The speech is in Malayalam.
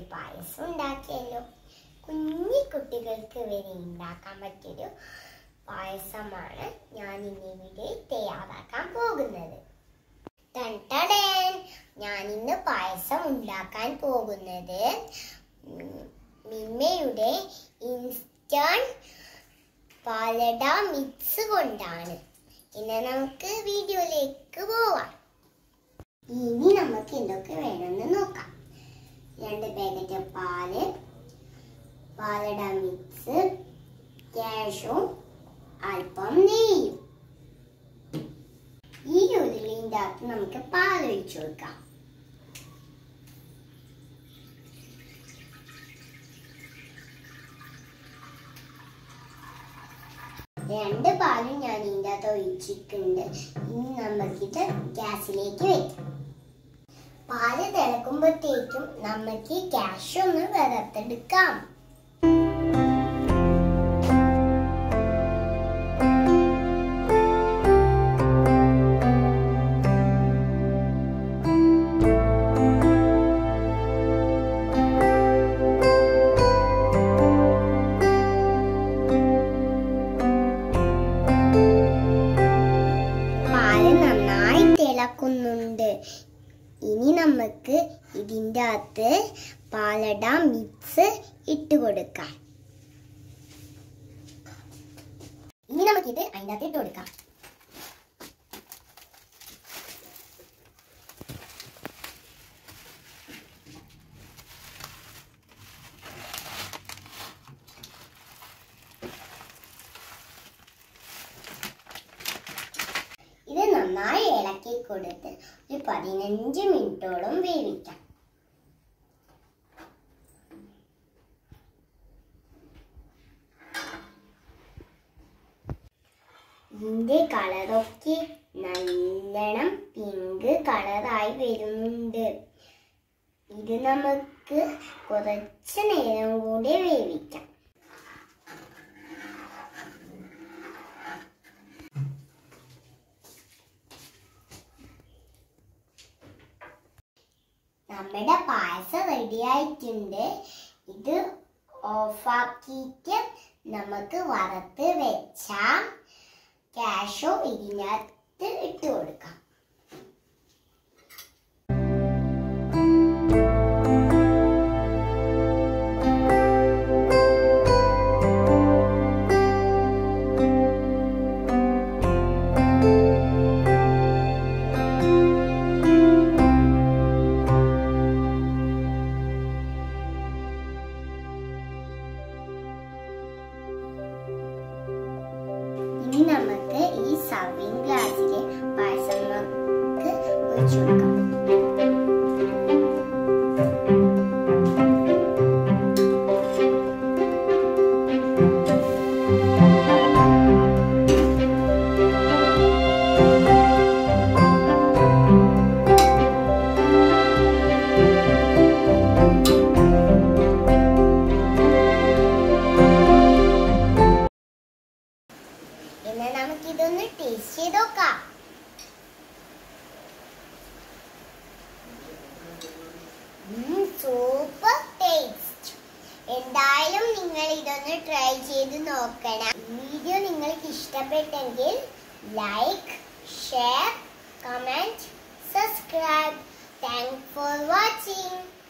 പായസം ഉണ്ടാക്കിയല്ലോ കുഞ്ഞി കുട്ടികൾക്ക് വരെ ഉണ്ടാക്കാൻ പറ്റിയൊരു പായസമാണ് ഞാൻ ഇന്നിവിടെ തയ്യാറാക്കാൻ പോകുന്നത് ടൺ ടടേൻ. ഞാൻ ഇന്ന് പായസം ഉണ്ടാക്കാൻ പോകുന്നത് ഉം, മിമ്മയുടെ ഇൻസ്റ്റന്റ് പാലട മിക്സ് കൊണ്ടാണ് ഇന്ന് നമുക്ക് വീഡിയോയിലേക്ക് പോവാം ഇനി നമുക്ക് എന്തൊക്കെ വേണമെന്ന് നോക്കാം രണ്ട് പാക്കറ്റ് പാല് പാലട മിക്സ് ക്യാഷും അല്പം നെയ്യും ഈ ഉരുളിൻ്റെ അകത്ത് നമുക്ക് പാൽ ഒഴിച്ചു കൊടുക്കാം രണ്ട് പാലും ഞാൻ ഇതിൻ്റെ അകത്ത് ഒഴിച്ചിട്ടുണ്ട് ഇനി നമുക്കിത് ഗ്യാസിലേക്ക് വെക്കാം പാല് തിളക്കുമ്പോഴത്തേക്കും നമുക്ക് ക്യാഷ് ഒന്ന് വറുത്തെടുക്കാം പാല് നന്നായി തിളക്കുന്നുണ്ട് ഇനി നമുക്ക് ഇതിൻ്റെ അകത്ത് പാലട മിക്സ് ഇട്ട് കൊടുക്കാം ഇനി നമുക്കിത് അതിൻ്റെ അകത്ത് ഇട്ട് കൊടുക്കാം ഇത് നന്നായി ഇളക്കി കൊടുത്ത് ഒരു പതിനഞ്ച് മിനിറ്റോളം വേവിക്കാം ഇതിന്റെ കളറൊക്കെ നല്ലോണം പിങ്ക് കളറായി വരുന്നുണ്ട് ഇത് നമുക്ക് കുറച്ച് നേരം കൂടി വേവിക്കാം നമ്മുടെ പായസം റെഡി ആയിട്ടുണ്ട് ഇത് ഓഫാക്കിയിട്ട് നമുക്ക് വറുത്ത് വെച്ചാൽ ക്യാഷോ ഇതിനകത്ത് ഇട്ട് കൊടുക്കാം ഇനി നമുക്ക് ഈ സർവിങ് ഗ്ലാസ്സിലെ പായസം നമുക്ക് ഒഴിച്ചു കൊടുക്കാം എന്നാൽ നമുക്കിതൊന്ന് ടേസ്റ്റ് ചെയ്ത് നോക്കാം സൂപ്പർ ടേസ്റ്റ് എന്തായാലും നിങ്ങൾ ഇതൊന്ന് ട്രൈ ചെയ്ത് നോക്കണം വീഡിയോ നിങ്ങൾക്ക് ഇഷ്ടപ്പെട്ടെങ്കിൽ like share comment subscribe thank for watching